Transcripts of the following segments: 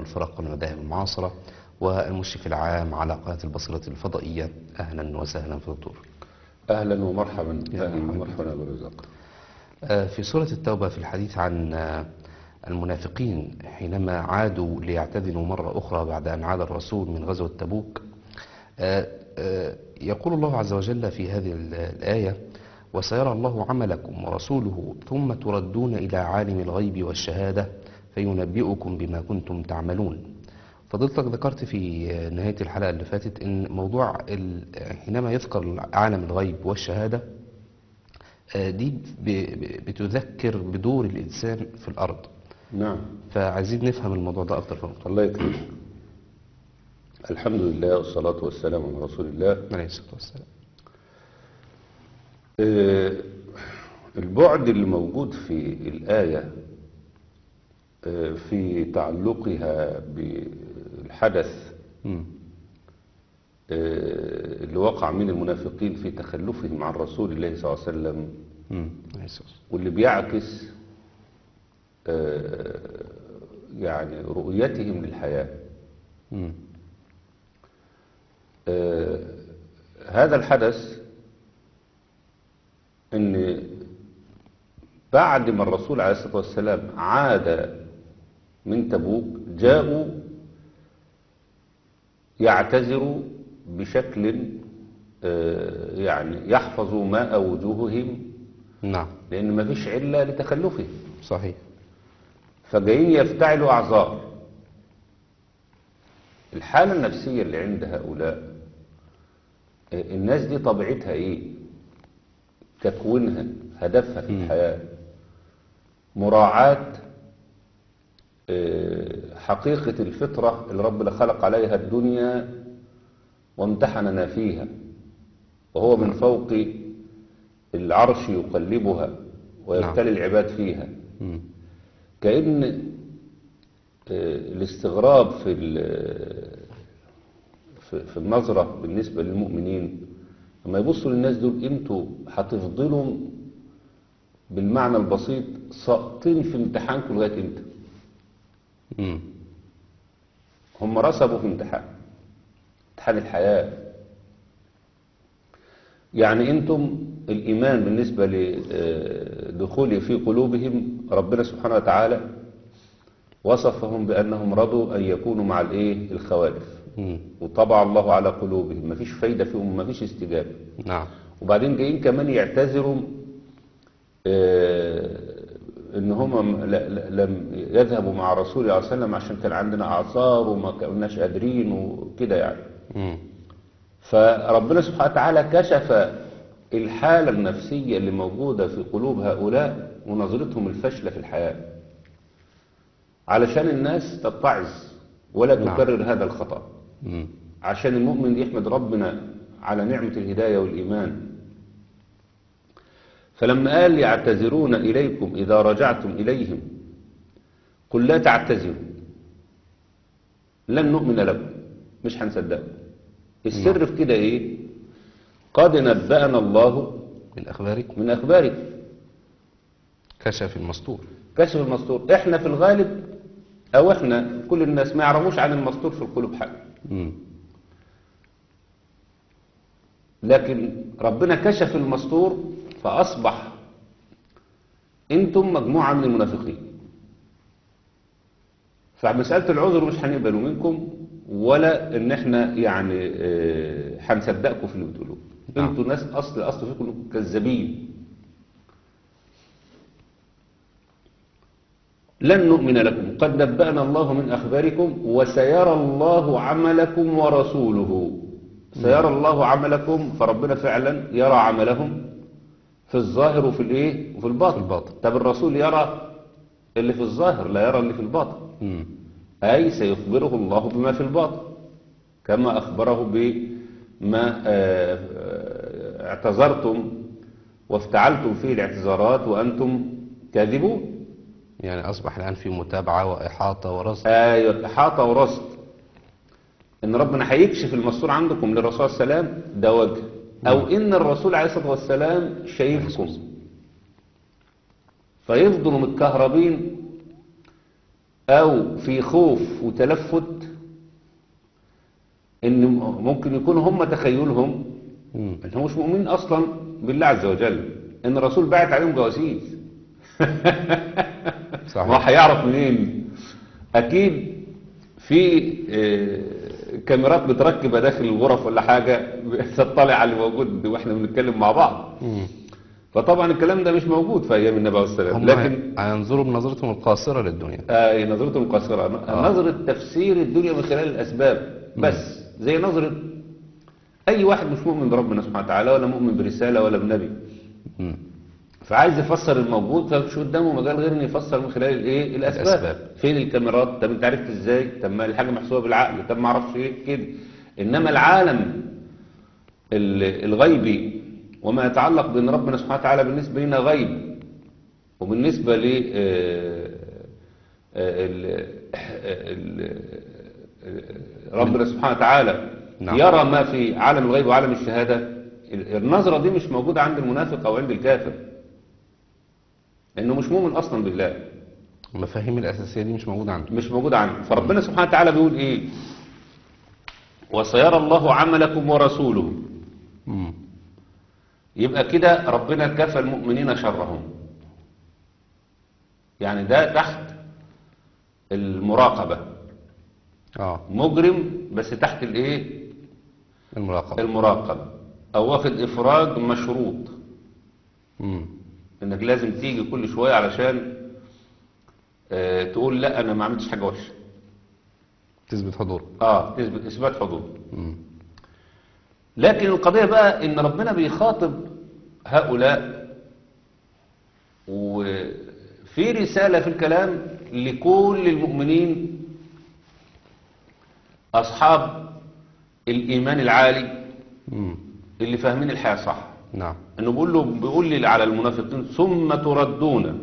والفرق والمذاهب المعاصرة والمشرف العام على قناة البصيرة الفضائية أهلا وسهلا في الدكتور أهلا ومرحبا يا أهلا مرحبا. ومرحبا أبو رزاق آه، في سورة التوبة في الحديث عن آه، المنافقين حينما عادوا ليعتذروا مرة أخرى بعد أن عاد الرسول من غزوة تبوك آه، آه، يقول الله عز وجل في هذه ال- الآية وسيرى الله عملكم ورسوله ثم تردون إلى عالم الغيب والشهادة فينبئكم بما كنتم تعملون فضلتك ذكرت في آه، نهاية الحلقة اللي فاتت إن موضوع ال- حينما يذكر عالم الغيب والشهادة آه، دي ب- ب- بتذكر بدور الإنسان في الأرض نعم فعايزين نفهم الموضوع ده أكتر في الموضوع الله يكرمك الحمد لله والصلاة والسلام على رسول الله عليه الصلاة والسلام آه، البعد اللي موجود في الآية آه، في تعلقها بالحدث مم. آه، اللي وقع من المنافقين في تخلفهم عن رسول الله صلى الله عليه وسلم مم. عليه الصلاة والسلام. واللي بيعكس آه، يعني رؤيتهم للحياة مم. آه، هذا الحدث ان بعد ما الرسول عليه الصلاة والسلام عاد من تبوك جاءوا يعتذروا بشكل آه، يعني يحفظ ماء وجوههم نعم لأن ما فيش علة لتخلفهم صحيح فجايين يفتعلوا أعذار الحالة النفسية اللي عند هؤلاء آه، الناس دي طبيعتها ايه تكوينها هدفها في الحياة مراعاة آه، حقيقة الفطرة اللي ربنا خلق عليها الدنيا وامتحننا فيها وهو من فوق العرش يقلبها ويبتلي العباد فيها مم. كأن آه، الاستغراب في ال- في في النظرة بالنسبة للمؤمنين لما يبصوا للناس دول انتوا هتفضلوا بالمعنى البسيط ساقطين في امتحانكم لغاية امتى مم. هم رسبوا في امتحان امتحان الحياة يعني انتم الإيمان بالنسبة لدخوله في قلوبهم ربنا سبحانه وتعالى وصفهم بأنهم رضوا أن يكونوا مع الإيه الخوالف مم. وطبع الله على قلوبهم مفيش فايدة فيهم مفيش استجابة نعم وبعدين جايين كمان يعتذروا آه، ان هم م- ل- ل- لم يذهبوا مع رسول الله صلى الله عليه وسلم عشان كان عندنا اعذار وما كناش قادرين وكده يعني مم. فربنا سبحانه وتعالى كشف الحالة النفسية اللي موجودة في قلوب هؤلاء ونظرتهم الفاشلة في الحياة علشان الناس تتعظ ولا نعم. تكرر هذا الخطأ مم. عشان المؤمن يحمد ربنا على نعمة الهداية والإيمان فلما قال يعتذرون إليكم إذا رجعتم إليهم قل لا تعتذروا لن نؤمن لكم مش هنصدقكم السر في كده إيه قد نبأنا الله من أخباركم من أخباركم كشف المستور كشف المستور احنا في الغالب او احنا كل الناس ما يعرفوش عن المستور في القلوب حاجه مم. لكن ربنا كشف المستور فأصبح انتم مجموعة من المنافقين فمسألة العذر مش هنقبله منكم ولا ان احنا يعني آه، هنصدقكم في اللي بتقولوه نعم. انتوا ناس اصل اصل فيكم إنكم كذابين لن نؤمن لكم قد نبأنا الله من أخباركم وسيرى الله عملكم ورسوله سيرى الله عملكم فربنا فعلا يرى عملهم في الظاهر وفي الايه وفي الباطن في الباطن. طب الرسول يرى اللي في الظاهر لا يرى اللي في الباطن مم. أي سيخبره الله بما في الباطن كما أخبره بما آه، آه، اعتذرتم وافتعلتم فيه الاعتذارات وأنتم كاذبون يعني أصبح الآن في متابعة وإحاطة ورصد ايوه احاطه ورصد ان ربنا هيكشف المستور عندكم للرسول صلى الله عليه وسلم ده وجه او ان الرسول عليه الصلاه والسلام شايفكم فيفضلوا متكهربين او في خوف وتلفت ان ممكن يكونوا هم تخيلهم مم. انهم مش مؤمنين اصلا بالله عز وجل ان الرسول بعت عليهم جواسيس ما صحيح هيعرف منين اكيد في آه، كاميرات متركبه داخل الغرف ولا حاجه تطلع على اللي موجود واحنا بنتكلم مع بعض مم. فطبعا الكلام ده مش موجود في ايام النبي عليه الصلاه والسلام هم لكن هينظروا بنظرتهم القاصرة للدنيا آه نظرتهم قاصره نظره تفسير الدنيا من خلال الاسباب بس زي نظره اي واحد مش مؤمن بربنا سبحانه وتعالى ولا مؤمن برساله ولا بنبي مم. فعايز يفسر الموجود فمش قدامه مجال غير انه يفسر من خلال الايه الاسباب. الأسباب. فين الكاميرات طب انت عرفت ازاي طب ما الحاجه محسوبه بالعقل طب ما اعرفش ايه كده انما العالم ال- الغيبي وما يتعلق بان ربنا سبحانه وتعالى بالنسبه لنا غيب وبالنسبه ل آه، آه، ال- ال- آه، ربنا سبحانه وتعالى نعم. يرى ما في عالم الغيب وعالم الشهاده ال- النظره دي مش موجوده عند المنافق او عند الكافر لانه مش مؤمن اصلا بالله المفاهيم الأساسية دي مش موجودة عنده مش موجود عنده فربنا سبحانه وتعالى بيقول ايه وسيرى الله عملكم ورسوله مم. يبقى كده ربنا كفى المؤمنين شرهم يعني ده تحت المراقبة اه مجرم بس تحت الايه المراقبة المراقبة او واخد افراج مشروط مم. انك لازم تيجي كل شوية علشان آه تقول لا انا ما عملتش حاجة وحشة تثبت حضور اه تثبت اثبات حضور مم. لكن القضية بقى ان ربنا بيخاطب هؤلاء وفي رسالة في الكلام لكل المؤمنين أصحاب الإيمان العالي مم. اللي فاهمين الحياة صح نعم انه بيقول له بيقول لي على المنافقين ثم تردون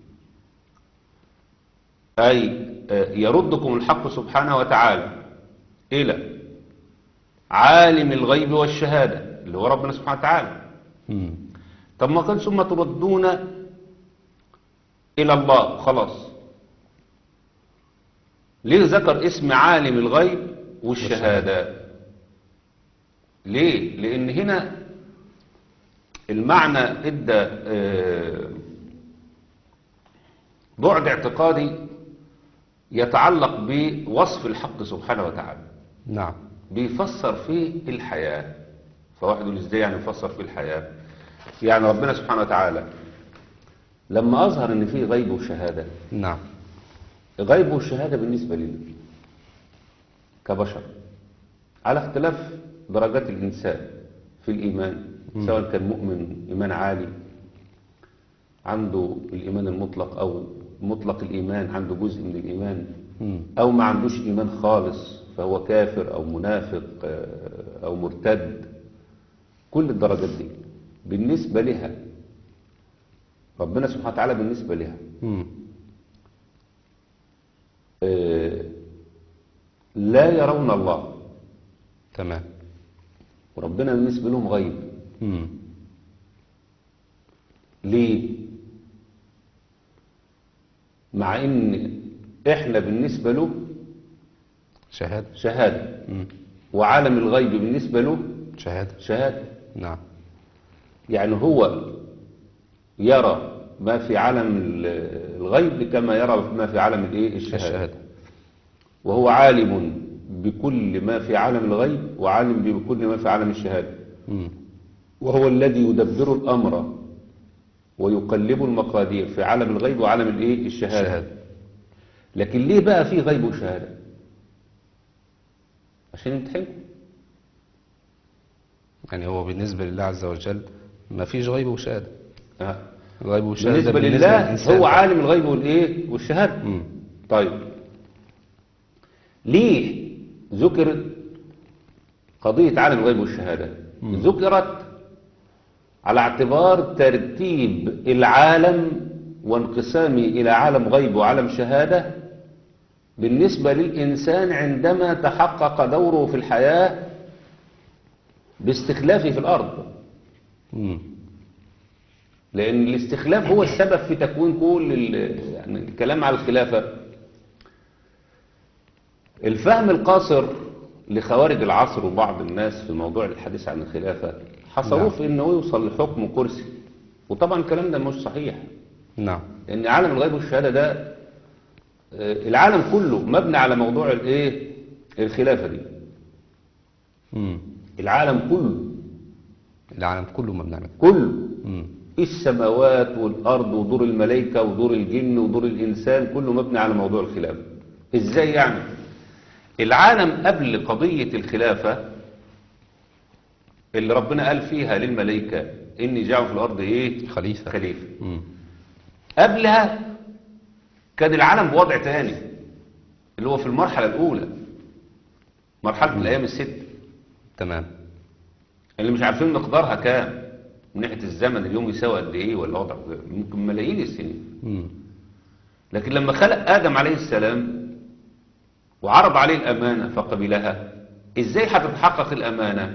اي آه، يردكم الحق سبحانه وتعالى الى عالم الغيب والشهاده اللي هو ربنا سبحانه وتعالى مم. طب ما كان ثم تردون الى الله خلاص ليه ذكر اسم عالم الغيب والشهاده ليه لان هنا المعنى ادى آه، بعد اعتقادي يتعلق بوصف الحق سبحانه وتعالى نعم بيفسر فيه الحياة فواحد يقول ازاي يعني يفسر فيه الحياة يعني ربنا سبحانه وتعالى لما أظهر ان فيه غيب وشهادة نعم غيب والشهادة بالنسبة لنا كبشر على اختلاف درجات الإنسان في الإيمان سواء كان مؤمن إيمان عالي عنده الإيمان المطلق أو مطلق الإيمان عنده جزء من الإيمان مم. أو ما عندوش إيمان خالص فهو كافر أو منافق آه، أو مرتد كل الدرجات دي بالنسبة لها ربنا سبحانه وتعالى بالنسبة لها مم. آه، لا يرون الله تمام وربنا بالنسبة لهم غيب مم. ليه مع ان احنا بالنسبة له شهادة شهادة مم. وعالم الغيب بالنسبة له شهادة شهادة نعم يعني هو يرى ما في عالم ال- الغيب كما يرى ما في عالم الايه الشهادة الشهادة وهو عالم بكل ما في عالم الغيب وعالم بكل ما في عالم الشهادة مم. وهو الذي يدبر الأمر ويقلب المقادير في عالم الغيب وعالم الايه الشهادة الشهادة لكن ليه بقى في غيب وشهادة عشان يمتحنكم يعني هو بالنسبة لله عز وجل ما فيش غيب وشهادة آه. غيب وشهادة بالنسبة ده لله للإنسان هو فقط. عالم الغيب والايه والشهادة مم. طيب ليه ذكرت قضية عالم الغيب والشهادة ذكرت على اعتبار ترتيب العالم وانقسامه إلى عالم غيب وعالم شهادة بالنسبة للإنسان عندما تحقق دوره في الحياة باستخلافه في الأرض مم. لأن الاستخلاف هو السبب في تكوين كل ال- يعني الكلام على الخلافة الفهم القاصر لخوارج العصر وبعض الناس في موضوع الحديث عن الخلافة حصروه نعم. في انه يوصل لحكم كرسي وطبعا الكلام ده مش صحيح نعم لان عالم الغيب والشهادة ده آه، العالم كله مبني على موضوع الايه الخلافة دي مم. العالم كله العالم كله مبني على كله مم. السماوات والأرض ودور الملائكة ودور الجن ودور الإنسان كله مبني على موضوع الخلافة إزاي يعني العالم قبل قضية الخلافة اللي ربنا قال فيها للملائكة إني جاعل في الأرض إيه خليفة خليفة مم. قبلها كان العالم بوضع تاني اللي هو في المرحلة الأولى مرحلة الأيام الست تمام اللي مش عارفين مقدارها كام من ناحية الزمن اليوم يساوي قد ايه ولا وضع ممكن ملايين السنين مم. لكن لما خلق آدم عليه السلام وعرض عليه الأمانة فقبلها ازاي هتتحقق الأمانة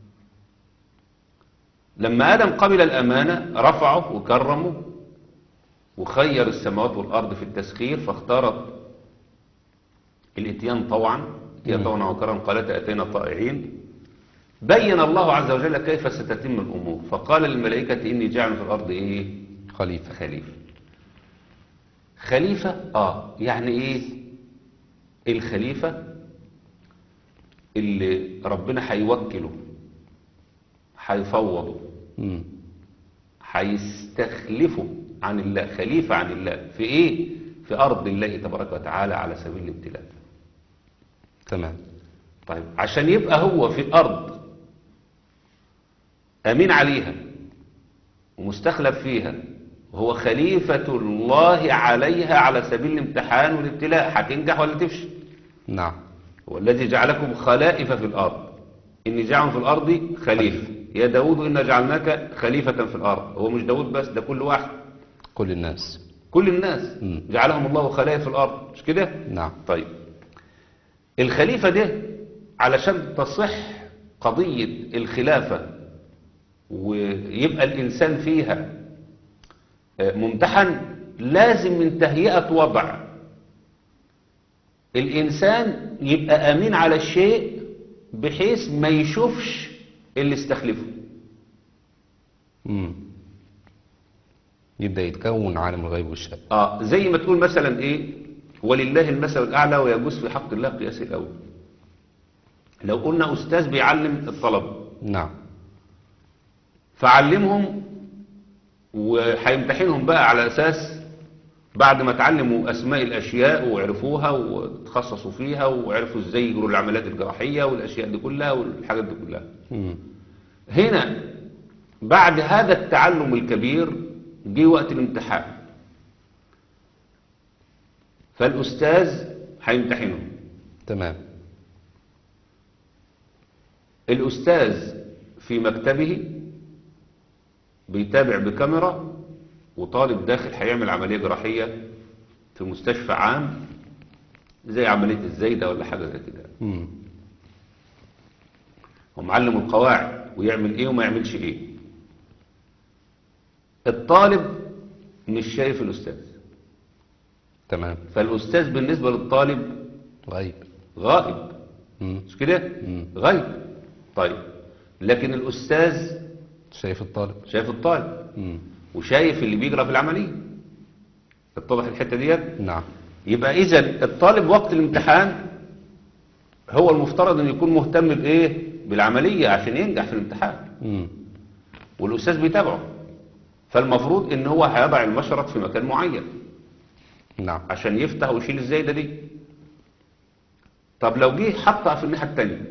لما آدم قبل الأمانة رفعه وكرمه وخير السماوات والأرض في التسخير فاختارت الاتيان طوعا اتيان طوعا وكرم قالت أتينا طائعين بين الله عز وجل كيف ستتم الأمور فقال للملائكة إني جاعل في الأرض إيه خليفة خليفة خليفة آه يعني إيه الخليفة اللي ربنا هيوكله هيفوضه مم. هيستخلفه عن الله خليفة عن الله في إيه في أرض الله تبارك وتعالى على سبيل الابتلاء تمام طيب عشان يبقى هو في الأرض أمين عليها ومستخلف فيها وهو خليفة الله عليها على سبيل الامتحان والابتلاء هتنجح ولا تفشل نعم هو الذي جعلكم خلائف في الأرض إني جعل في الأرض خليفة يا داود إنا جعلناك خليفة في الأرض هو مش داود بس ده كل واحد كل الناس كل الناس مم. جعلهم الله خلائف في الأرض مش كده نعم طيب الخليفة ده علشان تصح قضية الخلافة ويبقى الإنسان فيها آه، ممتحن لازم من تهيئة وضع الإنسان يبقى أمين على الشيء بحيث ما يشوفش اللي استخلفه مم. يبدأ يتكون عالم الغيب والشهادة آه زي ما تقول مثلا إيه ولله المثل الأعلى ويجوز في حق الله قياس الأول لو قلنا أستاذ بيعلم الطلبة نعم فعلمهم وهيمتحنهم بقى على أساس بعد ما اتعلموا أسماء الأشياء وعرفوها وتخصصوا فيها وعرفوا إزاي يجروا العمليات الجراحية والأشياء دي كلها والحاجات دي كلها مم. هنا بعد هذا التعلم الكبير جه وقت الامتحان فالأستاذ هيمتحنهم تمام الأستاذ في مكتبه بيتابع بكاميرا وطالب داخل هيعمل عملية جراحية في مستشفى عام زي عملية الزايدة ولا حاجة زي كده مم. ومعلم القواعد ويعمل ايه وما يعملش ايه الطالب مش شايف الأستاذ تمام فالأستاذ بالنسبة للطالب غيب غائب مم. مش كده مم. غيب طيب لكن الأستاذ شايف الطالب شايف الطالب مم. وشايف اللي بيجرى في العملية اتضح الحتة ديت نعم يبقى إذا الطالب وقت الامتحان هو المفترض أن يكون مهتم بإيه بالعملية عشان ينجح في الامتحان مم. والأستاذ بيتابعه فالمفروض ان هو هيضع المشرط في مكان معين نعم عشان يفتح ويشيل الزايدة دي طب لو جه حطها في الناحية التانية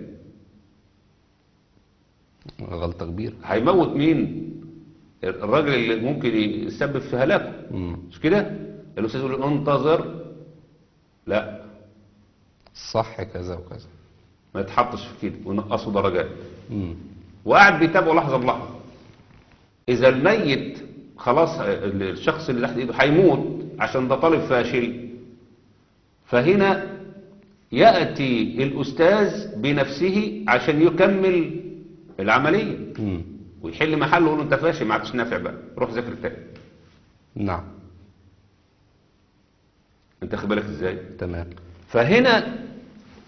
غلطة كبيرة هيموت مين الراجل اللي ممكن يسبب في هلاكه مم. مش كده الاستاذ يقول له انتظر لا صح كذا وكذا ما يتحطش في كده وينقصوا درجات مم. وقاعد بيتابعه لحظة بلحظة إذا الميت خلاص الشخص اللي تحت إيده هيموت عشان ده طالب فاشل فهنا يأتي الأستاذ بنفسه عشان يكمل العملية مم. ويحل محله ويقول له أنت فاشل ما عادش نافع بقى روح ذاكر تاني نعم أنت خد بالك إزاي تمام فهنا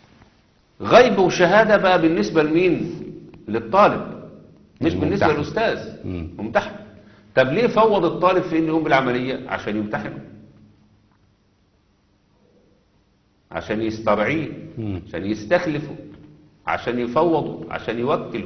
غيب وشهادة بقى بالنسبة لمين للطالب مش الممتحن. بالنسبة للأستاذ مم. ممتحن طب ليه فوض الطالب في انه يقوم بالعملية عشان يمتحنه عشان يسترعيه مم. عشان يستخلفه عشان يفوضه عشان يوكله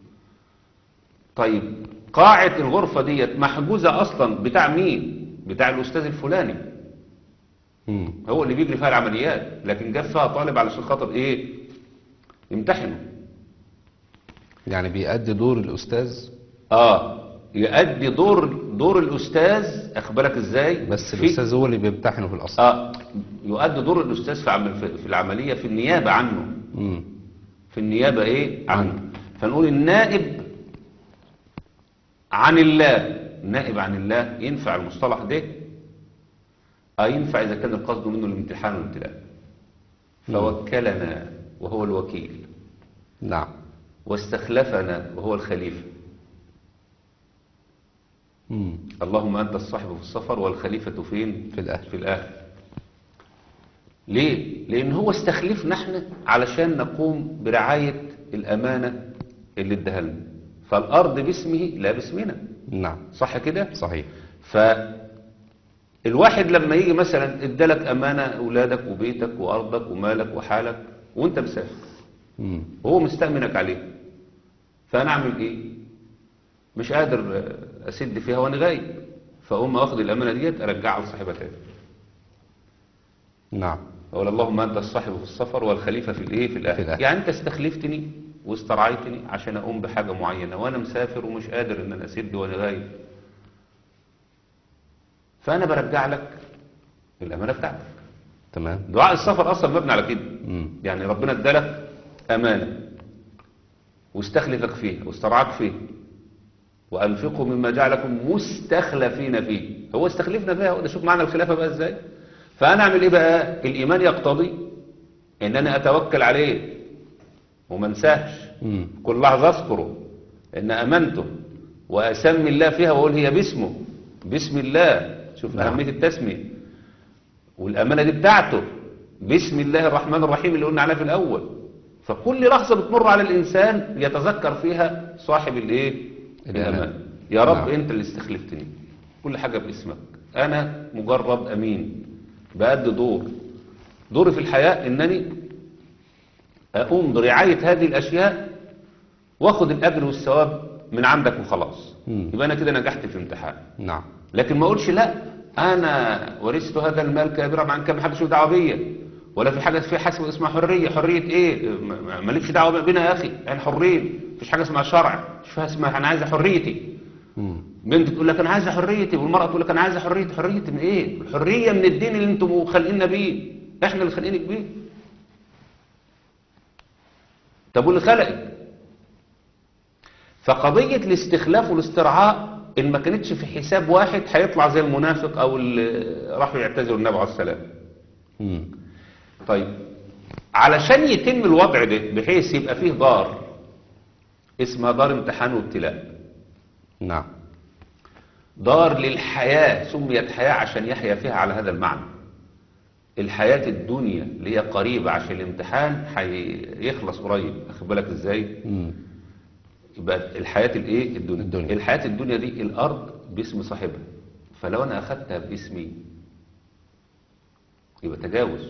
طيب قاعة الغرفة ديت محجوزة أصلا بتاع مين بتاع الأستاذ الفلاني مم. هو اللي بيجري فيها العمليات لكن جاب فيها طالب علشان خاطر ايه يمتحنه يعني بيأدي دور الأستاذ اه يؤدي دور دور الاستاذ اخبرك ازاي بس في- الأستاذ هو اللي بيمتحنه في الأصل اه يؤدي دور الاستاذ في, عمل في في العمليه في النيابه عنه مم. في النيابه ايه عنه فنقول النائب عن الله نائب عن الله ينفع المصطلح ده اه ينفع اذا كان القصد منه الامتحان والابتلاء فوكلنا وهو الوكيل نعم واستخلفنا وهو الخليفه مم. اللهم أنت الصاحب في السفر والخليفة فين في الأهل. في الأهل ليه لأن هو استخلفنا احنا علشان نقوم برعاية الأمانة اللي اداها لنا فالأرض باسمه لا باسمنا نعم صح كده صحيح فالواحد لما يجي مثلا ادالك أمانة أولادك وبيتك وأرضك ومالك وحالك وانت مسافر مم. وهو مستأمنك عليه فأنا أعمل إيه مش قادر آه، أسد فيها وأنا غايب فأقوم أخذ الأمانة ديت أرجعها لصاحبها تاني نعم أقول اللهم أنت الصاحب في السفر والخليفة في الإيه في الأهل, في الأهل. يعني أنت استخلفتني واسترعيتني عشان أقوم بحاجة معينة وأنا مسافر ومش قادر إن أنا أسد وأنا غايب فأنا برجع لك الأمانة بتاعتك تمام دعاء السفر أصلا مبني على كده مم. يعني ربنا ادالك أمانة واستخلفك فيها واسترعاك فيها وأنفقوا مما جعلكم مستخلفين فيه هو استخلفنا فيها ده شوف معنى الخلافة بقى ازاي فأنا أعمل إيه بقى الإيمان يقتضي إن أنا أتوكل عليه وما انساهش مم. كل لحظة أذكره إن أمنته وأسمي الله فيها وأقول هي باسمه بسم الله شوف نعم. أهمية التسمية والأمانة دي بتاعته بسم الله الرحمن الرحيم اللي قلنا عليها في الأول فكل لحظة بتمر على الإنسان يتذكر فيها صاحب الإيه الأمانة. الأمانة يا رب نعم. أنت اللي استخلفتني كل حاجة باسمك أنا مجرد أمين بأدي دور دوري في الحياة إنني أقوم برعاية هذه الأشياء واخد الأجر والثواب من عندك وخلاص مم. يبقى أنا كده نجحت في الامتحان نعم لكن ما اقولش لا انا ورثت هذا المال كابرا عن كم حدش له دعوه بيا ولا في حاجه في حاجه اسمها حريه حريه ايه ما- ما- مالكش دعوه بينا يا اخي احنا حرين مفيش حاجه اسمها شرع مش فيها اسمها انا عايزه حريتي مم. بنت تقول لك انا عايزه حريتي والمراه تقول لك انا عايزه حريتي حريتي من ايه الحريه من الدين اللي انتم خالقيننا بيه احنا اللي خالقينك بيه طب واللي خلقك فقضية الاستخلاف والاسترعاء إن ما كانتش في حساب واحد هيطلع زي المنافق أو اللي راحوا يعتذروا النبي عليه السلام مم. طيب علشان يتم الوضع ده بحيث يبقى فيه دار اسمها دار امتحان وابتلاء نعم دار للحياة سميت حياة عشان يحيا فيها على هذا المعنى الحياة الدنيا اللي هي قريبة عشان الامتحان هيخلص قريب أخد بالك ازاي مم. يبقى الحياة الايه الدنيا. الدنيا. الحياة الدنيا دي الأرض باسم صاحبها فلو أنا أخدتها باسمي يبقى تجاوز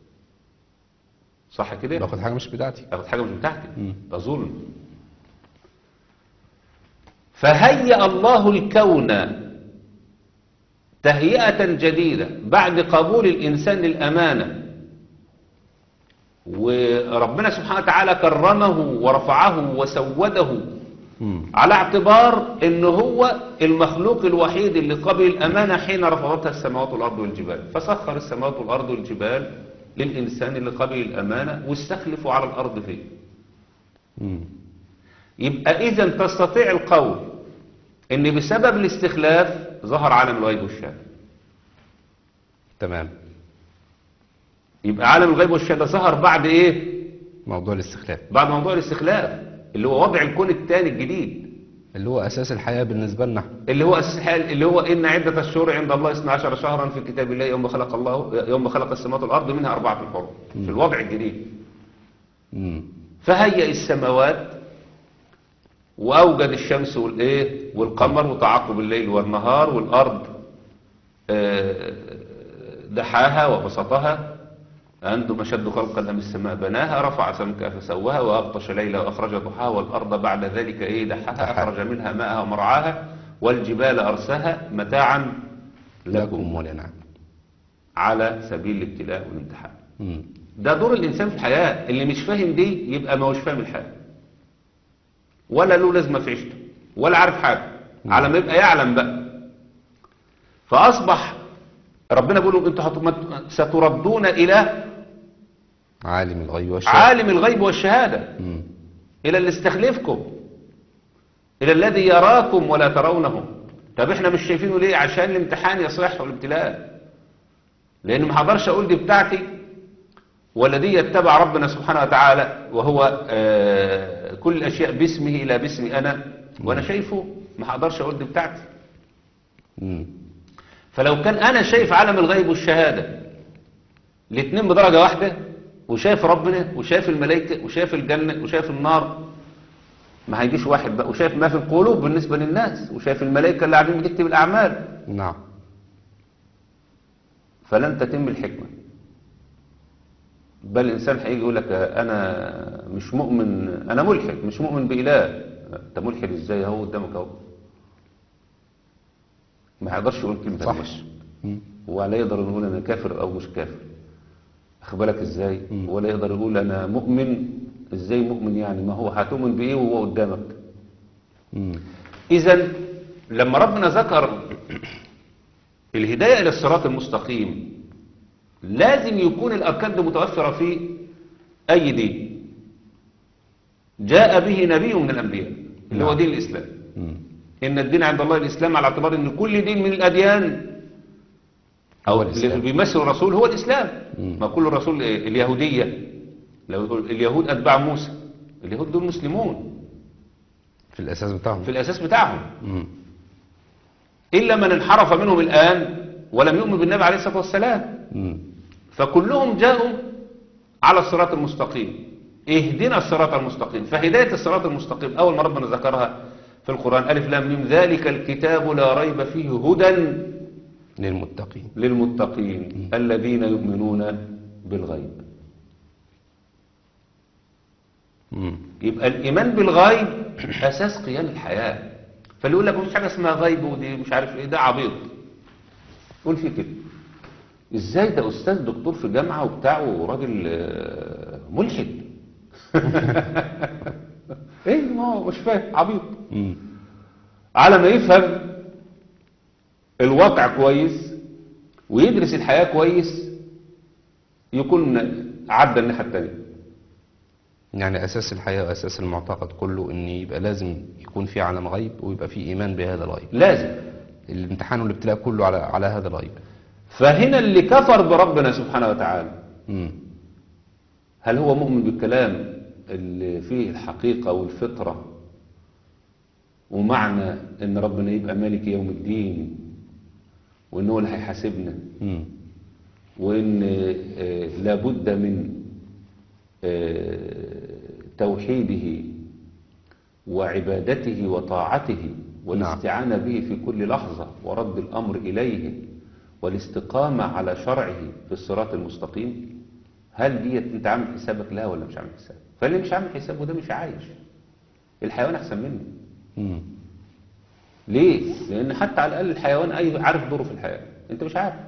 صح كده باخد حاجة مش بتاعتي أخد حاجة مش بتاعتي مم. ده ظلم فهيأ الله الكون تهيئة جديدة بعد قبول الإنسان للأمانة وربنا سبحانه وتعالى كرمه ورفعه وسوده مم. على اعتبار ان هو المخلوق الوحيد اللي قبل الامانه حين رفضتها السماوات والارض والجبال فسخر السماوات والارض والجبال للانسان اللي قبل الامانه واستخلفوا على الارض فيه مم. يبقى اذا تستطيع القول ان بسبب الاستخلاف ظهر عالم الغيب والشهاده تمام يبقى عالم الغيب والشهاده ظهر بعد ايه موضوع الاستخلاف بعد موضوع الاستخلاف اللي هو وضع الكون الثاني الجديد اللي هو أساس الحياة بالنسبة لنا إحنا. اللي هو السحال اللي هو ان عده الشهور عند الله 12 شهرا في كتاب الله يوم خلق الله يوم خلق السماوات والارض منها اربعه حرم في الوضع الجديد مم. فهيئ السماوات وأوجد الشمس والإيه والقمر وتعاقب الليل والنهار والأرض آه، دحاها وبسطها أنتم أشد خلقا أم السماء بناها رفع سمكها فسواها وأغطش ليلها وأخرج ضحاها والأرض بعد ذلك إيه دحاها دحاها. أخرج منها ماءها ومرعاها والجبال أرساها متاعا لكم لكم ولنعم على سبيل الابتلاء والامتحان مم. ده دور الإنسان في الحياة اللي مش فاهم دي يبقى ما هوش فاهم الحياة ولا له لازمة في عيشته ولا عارف حاجة على ما يبقى يعلم بقى فأصبح ربنا بيقول انتوا هت- ستردون إلى عالم الغيب والشهادة عالم الغيب والشهادة مم. إلى اللي استخلفكم إلى الذي يراكم ولا ترونه طب احنا مش شايفينه ليه عشان الامتحان يصح والابتلاء لأن ما حضرش أقول دي بتاعتي ولا دي يتبع ربنا سبحانه وتعالى وهو آه، كل الأشياء باسمه لا باسمي أنا وأنا شايفه ما حضرش أقول دي بتاعتي مم. فلو كان أنا شايف عالم الغيب والشهادة الاتنين بدرجة واحدة وشايف ربنا وشايف الملائكة وشايف الجنة وشايف النار ما هيجيش واحد بقى وشايف ما في القلوب بالنسبة للناس وشايف الملائكة اللي قاعدين بتكتب الأعمال نعم فلن تتم الحكمة بل الإنسان هيجي يقول لك أنا مش مؤمن أنا ملحد مش مؤمن بإله أنت ملحد إزاي أهو قدامك أهو ما هيقدرش يقول كلمة صح. مش مم. ولا يقدر يقول أنا كافر أو مش كافر أخد بالك إزاي ولا يقدر يقول أنا مؤمن إزاي مؤمن يعني ما هو هتؤمن بإيه وهو قدامك مم. إذا لما ربنا ذكر الهداية إلى الصراط المستقيم لازم يكون الأركان دي متوفرة في أي دين جاء به نبي من الأنبياء اللي هو نعم. دين الإسلام مم. إن الدين عند الله الإسلام على اعتبار إن كل دين من الأديان هو أو الإسلام. اللي بيمثل الرسول هو الإسلام مم. ما كل الرسول إيه؟ اليهودية لو يقول اليهود أتباع موسى اليهود دول مسلمون في الأساس بتاعهم في الأساس بتاعهم مم. إلا من انحرف منهم الآن ولم يؤمن بالنبي عليه الصلاة والسلام مم. فكلهم جاءوا على الصراط المستقيم اهدنا الصراط المستقيم فهداية الصراط المستقيم أول ما ربنا ذكرها في القرآن ألف لام ميم ذلك الكتاب لا ريب فيه هدى للمتقين للمتقين الذين يؤمنون بالغيب مم. يبقى الإيمان بالغيب أساس قيام الحياة فاللي يقول لك مفيش حاجة اسمها غيب ودي مش عارف إيه ده عبيط قول فيه كده إزاي ده أستاذ دكتور في جامعة وبتاع وراجل آه، ملحد إيه ما هو مش فاهم عبيط مم. على ما يفهم الواقع كويس ويدرس الحياة كويس يكون عدى الناحية التانية يعني أساس الحياة وأساس المعتقد كله إن يبقى لازم يكون في عالم غيب ويبقى في إيمان بهذا الغيب لازم الامتحان والابتلاء كله على على هذا الغيب فهنا اللي كفر بربنا سبحانه وتعالى مم. هل هو مؤمن بالكلام اللي فيه الحقيقة والفطرة ومعنى ان ربنا يبقى مالك يوم الدين وان هو اللي هيحاسبنا مم. وان آه، لابد من آه، توحيده وعبادته وطاعته والاستعانة به في كل لحظة ورد الأمر إليه والاستقامة على شرعه في الصراط المستقيم هل دي انت عامل حسابك لها ولا مش عامل حساب فاللي مش عامل حسابه ده مش عايش الحيوان أحسن منه مم. ليه؟ لأن حتى على الأقل الحيوان أي عارف دوره في الحياة أنت مش عارف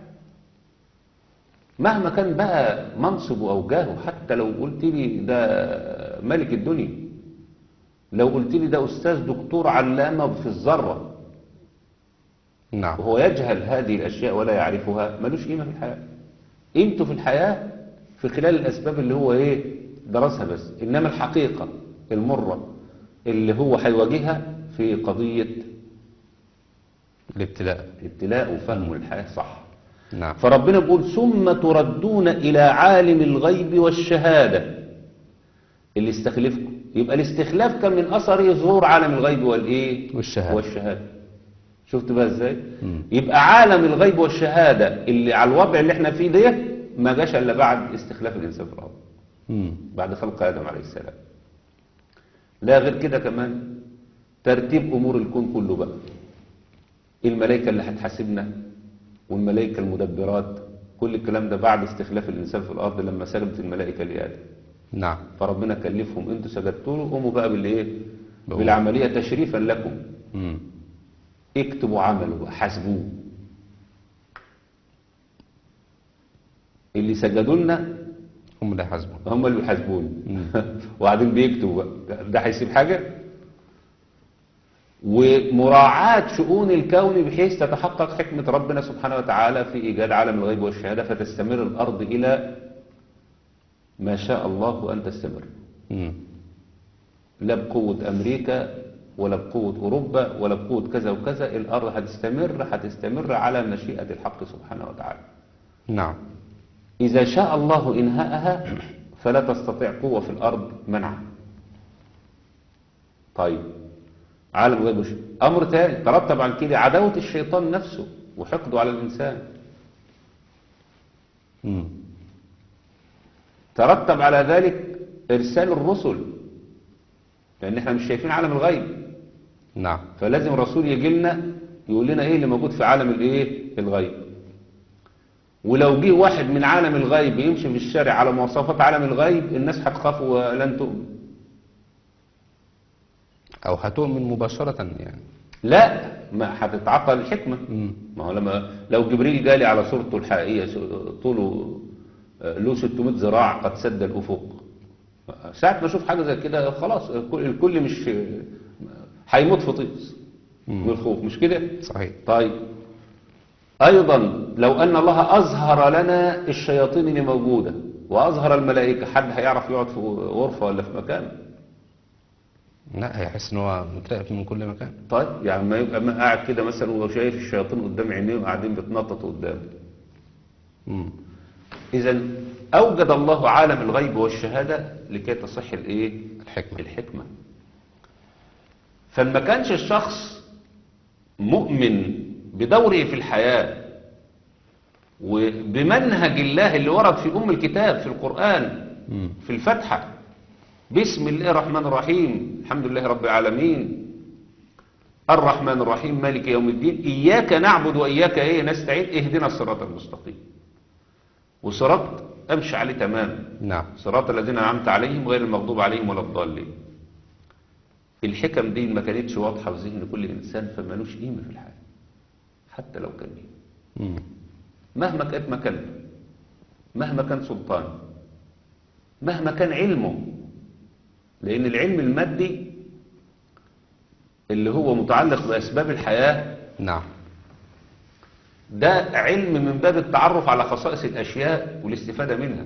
مهما كان بقى منصبه أو جاهه حتى لو قلت لي ده ملك الدنيا لو قلت لي ده أستاذ دكتور علامة في الذرة نعم وهو يجهل هذه الأشياء ولا يعرفها ملوش قيمة في الحياة قيمته في الحياة في خلال الأسباب اللي هو إيه درسها بس إنما الحقيقة المرة اللي هو هيواجهها في قضية الابتلاء ابتلاء وفهم الحياة صح نعم فربنا بيقول ثم تردون إلى عالم الغيب والشهادة اللي استخلفكم يبقى الاستخلاف كان من أثره ظهور عالم الغيب والإيه والشهادة. والشهادة شفت بقى ازاي مم. يبقى عالم الغيب والشهادة اللي على الوضع اللي احنا فيه ده ما جاش الا بعد استخلاف الانسان في الارض مم. بعد خلق آدم عليه السلام لا غير كده كمان ترتيب أمور الكون كله بقى الملائكة اللي هتحاسبنا والملائكة المدبرات كل الكلام ده بعد استخلاف الإنسان في الأرض لما سلمت الملائكة لآدم نعم فربنا كلفهم انتوا سجدتوا له قوموا بقى بالايه بقوم. بالعملية تشريفا لكم مم. اكتبوا عمله بقى حاسبوه اللي سجدوا لنا هم اللي حاسبون هم اللي بيحاسبونا وبعدين بيكتبوا بقى ده هيسيب حاجة ومراعاة شؤون الكون بحيث تتحقق حكمة ربنا سبحانه وتعالى في إيجاد عالم الغيب والشهادة فتستمر الأرض إلى ما شاء الله أن تستمر مم. لا بقوة أمريكا ولا بقوة أوروبا ولا بقوة كذا وكذا الأرض هتستمر هتستمر على مشيئة الحق سبحانه وتعالى نعم إذا شاء الله إنهاءها فلا تستطيع قوة في الأرض منعها طيب عالم غيب وش أمر تاني ترتب عن كده عداوة الشيطان نفسه وحقده على الإنسان مم. ترتب على ذلك إرسال الرسل لأن احنا مش شايفين عالم الغيب نعم فلازم رسول يجي لنا يقول لنا ايه اللي موجود في عالم الايه الغيب ولو جه واحد من عالم الغيب يمشي في الشارع على مواصفات عالم الغيب الناس هتخاف ولن تؤمن أو هتؤمن مباشرة يعني لا ما هتتعطل الحكمة مم. ما هو لما لو جبريل جالي على صورته الحقيقية س- طوله آه، له 600 ذراع قد سد الأفق ساعة ما أشوف حاجة زي كده خلاص الكل الكل مش هيموت في طيس من الخوف مش كده؟ صحيح طيب أيضا لو أن الله أظهر لنا الشياطين اللي موجودة وأظهر الملائكة حد هيعرف يقعد في غرفة ولا في مكان لا هيحس ان هو متراقب من كل مكان طيب يعني ما يبقى ما قاعد كده مثلا وشايف الشياطين قدام عينيه وقاعدين بيتنططوا قدامه مم. إذا أوجد الله عالم الغيب والشهادة لكي تصح الإيه؟ الحكمة الحكمة فما كانش الشخص مؤمن بدوره في الحياة وبمنهج الله اللي ورد في أم الكتاب في القرآن مم. في الفتحة بسم الله الرحمن الرحيم الحمد لله رب العالمين الرحمن الرحيم مالك يوم الدين إياك نعبد وإياك إيه نستعين اهدنا الصراط المستقيم وصراط أمشي عليه تمام نعم صراط الذين أنعمت عليهم غير المغضوب عليهم ولا الضالين الحكم دي ما كانتش واضحة في ذهن كل إنسان فمالوش قيمة في الحياة حتى لو كان ليه مم. مهما كانت مكانته مهما كان سلطانه مهما كان علمه لأن العلم المادي اللي هو متعلق بأسباب الحياة نعم ده علم من باب التعرف على خصائص الأشياء والاستفادة منها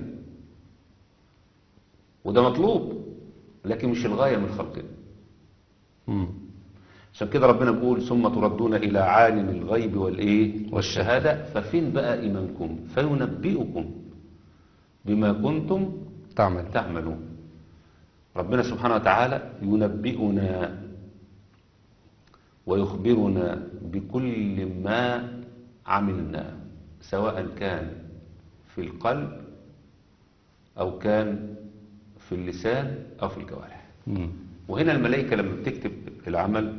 وده مطلوب لكن مش الغاية من خلقنا مم. عشان كده ربنا بيقول ثم تردون إلى عالم الغيب والإيه والشهادة ففين بقى إيمانكم فينبئكم بما كنتم تعمل تعملون ربنا سبحانه وتعالى ينبئنا ويخبرنا بكل ما عملنا سواء كان في القلب أو كان في اللسان أو في الجوارح مم. وهنا الملائكة لما بتكتب العمل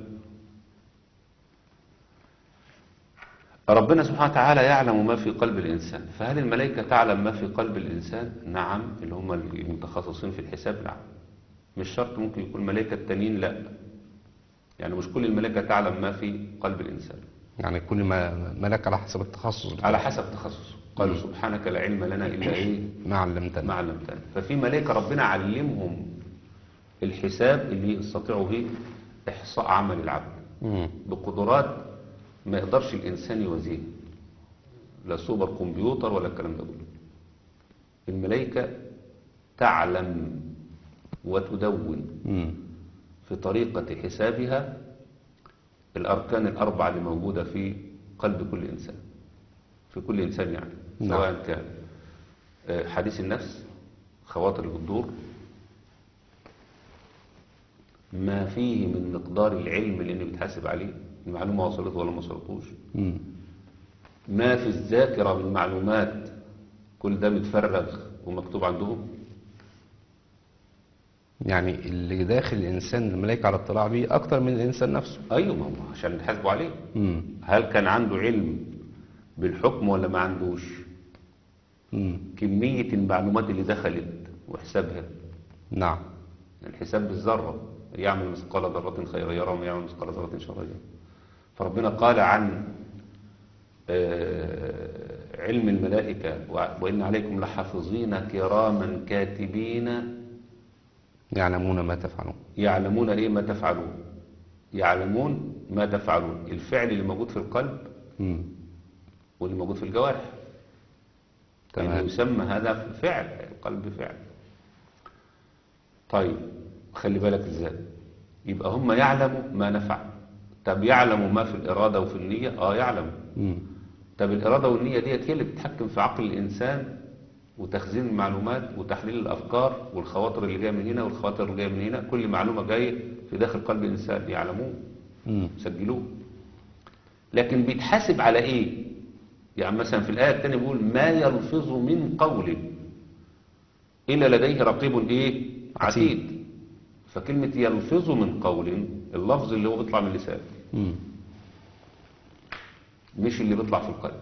ربنا سبحانه وتعالى يعلم ما في قلب الإنسان فهل الملائكة تعلم ما في قلب الإنسان؟ نعم اللي هم المتخصصين في الحساب نعم مش شرط ممكن يكون ملائكة التانيين لا يعني مش كل الملائكة تعلم ما في قلب الإنسان يعني كل ما ملك على حسب التخصص بتاعه. على حسب تخصصه قالوا سبحانك لا علم لنا إلا إيه ما علمتنا ما علمتنا ففي ملائكة ربنا علمهم الحساب اللي يستطيعوا به إحصاء عمل العبد مم. بقدرات ما يقدرش الإنسان يوازيها لا سوبر كمبيوتر ولا الكلام ده كله الملائكة تعلم وتدون مم. في طريقة حسابها الأركان الأربعة اللي موجودة في قلب كل إنسان في كل إنسان يعني نعم. سواء كان آه، حديث النفس خواطر الجذور ما فيه من مقدار العلم اللي بتحاسب عليه المعلومة وصلت ولا ما وصلتوش مم. ما في الذاكرة من معلومات كل ده متفرغ ومكتوب عندهم يعني اللي داخل الإنسان الملائكة على اطلاع بيه أكتر من الإنسان نفسه ايوه ما هو عشان يتحاسبوا عليه مم. هل كان عنده علم بالحكم ولا ما عندوش مم. كمية المعلومات اللي دخلت وحسابها نعم الحساب بالذرة يعمل مثقال ذرة خيرا يرى وما يعمل مثقال ذرة شرا يرى فربنا قال عن آه، علم الملائكة وع- وإن عليكم لحافظين كراما كاتبين يعلمون ما تفعلون يعلمون إيه ما تفعلون يعلمون ما تفعلون الفعل اللي موجود في القلب مم. واللي موجود في الجوارح تمام. يعني يسمى هذا فعل القلب فعل طيب خلي بالك ازاي يبقى هم يعلموا ما نفع طب يعلموا ما في الإرادة وفي النية اه يعلموا مم. طب الإرادة والنية ديت هي اللي بتتحكم في عقل الإنسان وتخزين المعلومات وتحليل الأفكار والخواطر اللي جاية من هنا والخواطر اللي جاية من هنا كل معلومة جاية في داخل قلب الإنسان يعلموه مم. سجلوه لكن بيتحاسب على ايه يعني مثلا في الآية الثانية بيقول ما يلفظ من قول إلا لديه رقيب ايه عتيد فكلمة يلفظ من قول اللفظ اللي هو بيطلع من اللسان مم. مش اللي بيطلع في القلب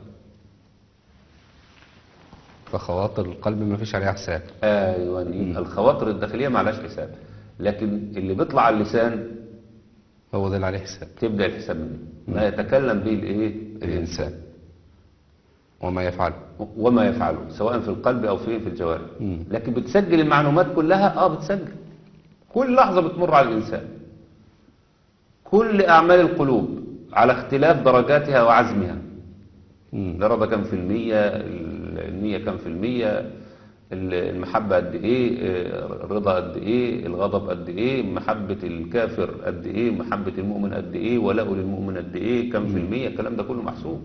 فخواطر القلب ما فيش عليها حساب ايوه يبقى الخواطر الداخلية ما عليهاش حساب لكن اللي بيطلع على اللسان هو ده اللي عليه حساب تبدأ الحساب منه ما يتكلم به الايه الإنسان وما يفعله وما يفعله سواء في القلب او في في الجوارح مم. لكن بتسجل المعلومات كلها اه بتسجل كل لحظة بتمر على الانسان كل اعمال القلوب على اختلاف درجاتها وعزمها مم. الإرادة كم في المية النية كم في المية المحبة قد ايه الرضا قد ايه الغضب قد ايه محبة الكافر قد ايه محبة المؤمن قد ايه ولاء للمؤمن قد ايه كم في المية الكلام ده كله محسوب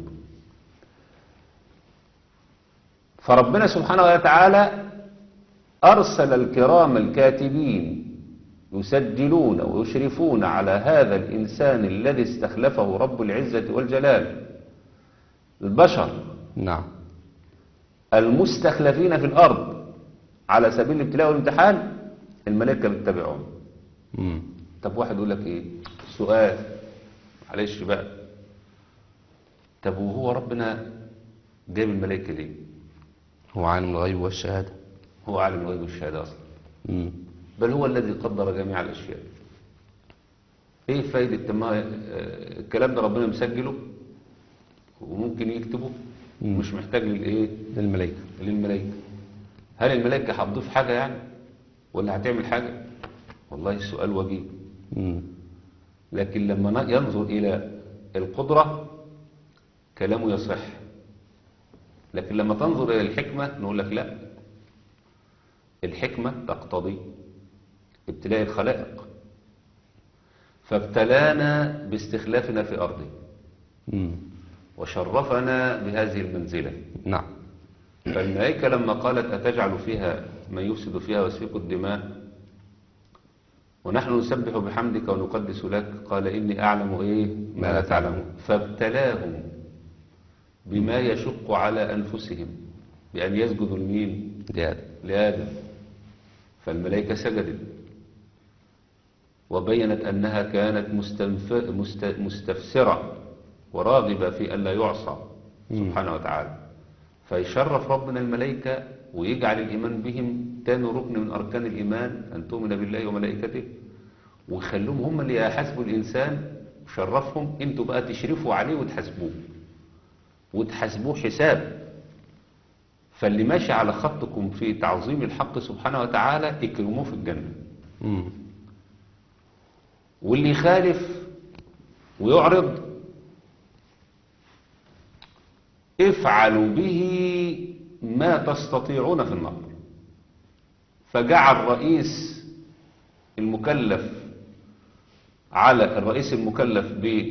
فربنا سبحانه وتعالى أرسل الكرام الكاتبين يسجلون ويشرفون على هذا الإنسان الذي استخلفه رب العزة والجلال البشر نعم المستخلفين في الأرض على سبيل الابتلاء والامتحان الملائكة بتتبعهم مم. طب واحد يقول لك ايه سؤال معلش بقى طب وهو ربنا جايب الملائكة ليه هو عالم الغيب والشهادة هو عالم الغيب والشهادة أصلا مم. بل هو الذي قدر جميع الأشياء ايه فايدة ما آه، الكلام ده ربنا مسجله وممكن يكتبه مش محتاج للايه للملائكة للملائكة هل الملائكة هتضيف حاجة يعني ولا هتعمل حاجة والله السؤال وجيه مم. لكن لما ن- ينظر إلى القدرة كلامه يصح لكن لما تنظر إلى الحكمة نقول لك لا الحكمة تقتضي ابتلاء الخلائق فابتلانا باستخلافنا في أرضه مم. وشرفنا بهذه المنزلة نعم فالملائكة لما قالت أتجعل فيها من يفسد فيها ويسفك الدماء ونحن نسبح بحمدك ونقدس لك قال إني أعلم إيه ما لا تعلمون فابتلاهم بما يشق على أنفسهم بأن يسجدوا لمين دي آدم لآدم فالملائكة سجدت وبينت أنها كانت مستنف... مست... مستفسرة وراغبة في أن لا يعصى سبحانه وتعالى فيشرف ربنا الملائكة ويجعل الإيمان بهم تاني ركن من أركان الإيمان أن تؤمن بالله وملائكته ويخلوهم هم اللي يحاسبوا الإنسان وشرفهم انتوا بقى تشرفوا عليه وتحاسبوه وتحاسبوه حساب فاللي ماشي على خطكم في تعظيم الحق سبحانه وتعالى اكرموه في الجنة مم. واللي يخالف ويعرض افعلوا به ما تستطيعون في النار فجعل الرئيس المكلف على الرئيس المكلف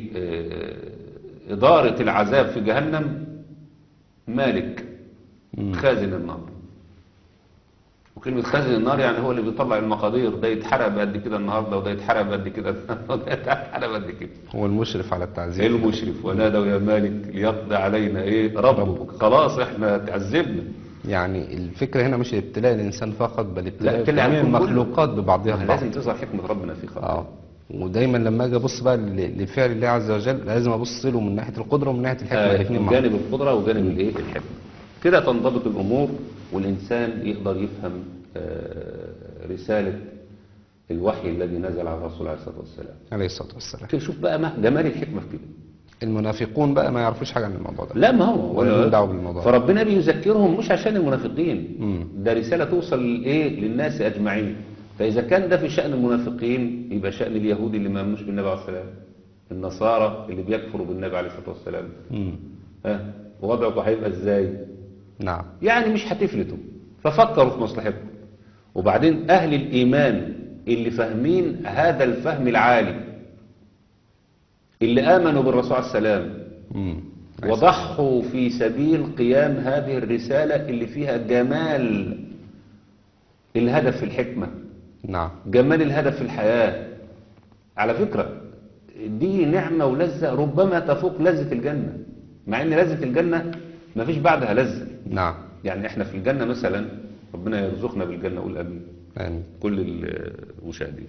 بإدارة العذاب في جهنم مالك خازن النار وكلمة خازن النار يعني هو اللي بيطلع المقادير ده يتحرق بقد كده النهارده وده يتحرق بقد كده وده يتحرق بقد كده هو المشرف على التعذيب المشرف ونادوا يا مالك ليقضي علينا ايه ربك خلاص احنا تعذبنا يعني الفكرة هنا مش ابتلاء الإنسان فقط بل ابتلاء ابتلاء جميع الكون كله. المخلوقات ببعضها البعض لازم تظهر حكمة ربنا في خلقه اه ودايما لما اجي ابص بقى ل- لفعل الله عز وجل لازم ابص له من ناحيه القدره ومن ناحيه الحكمه آه، الاثنين مع جانب القدرة وجانب الايه الحكمة كده تنضبط الأمور والإنسان يقدر يفهم آه، رسالة الوحي الذي نزل على الرسول عليه الصلاة والسلام عليه الصلاه والسلام كده شوف بقى ما جمال الحكمة في كده المنافقون بقى ما يعرفوش حاجه عن الموضوع ده لا ما هو ولا لهم دعوة بالموضوع. فربنا بيذكرهم مش عشان المنافقين مم. ده رسالة توصل لإيه للناس أجمعين فإذا كان ده في شأن المنافقين يبقى شأن اليهود اللي ما آمنوش بالنبي عليه الصلاة والسلام النصارى اللي بيكفروا بالنبي عليه الصلاة والسلام مم. ها وضعكم هيبقى ازاي نعم يعني مش هتفلتوا ففكروا في مصلحتكم وبعدين أهل الإيمان اللي فاهمين هذا الفهم العالي اللي آمنوا بالرسول عليه السلام مم. وضحوا في سبيل قيام هذه الرسالة اللي فيها جمال الهدف في الحكمة نعم جمال الهدف في الحياة على فكرة دي نعمة ولذة ربما تفوق لذة الجنة مع ان لذة الجنة ما فيش بعدها لذة نعم يعني احنا في الجنة مثلا ربنا يرزقنا بالجنة قول امين آمين. كل المشاهدين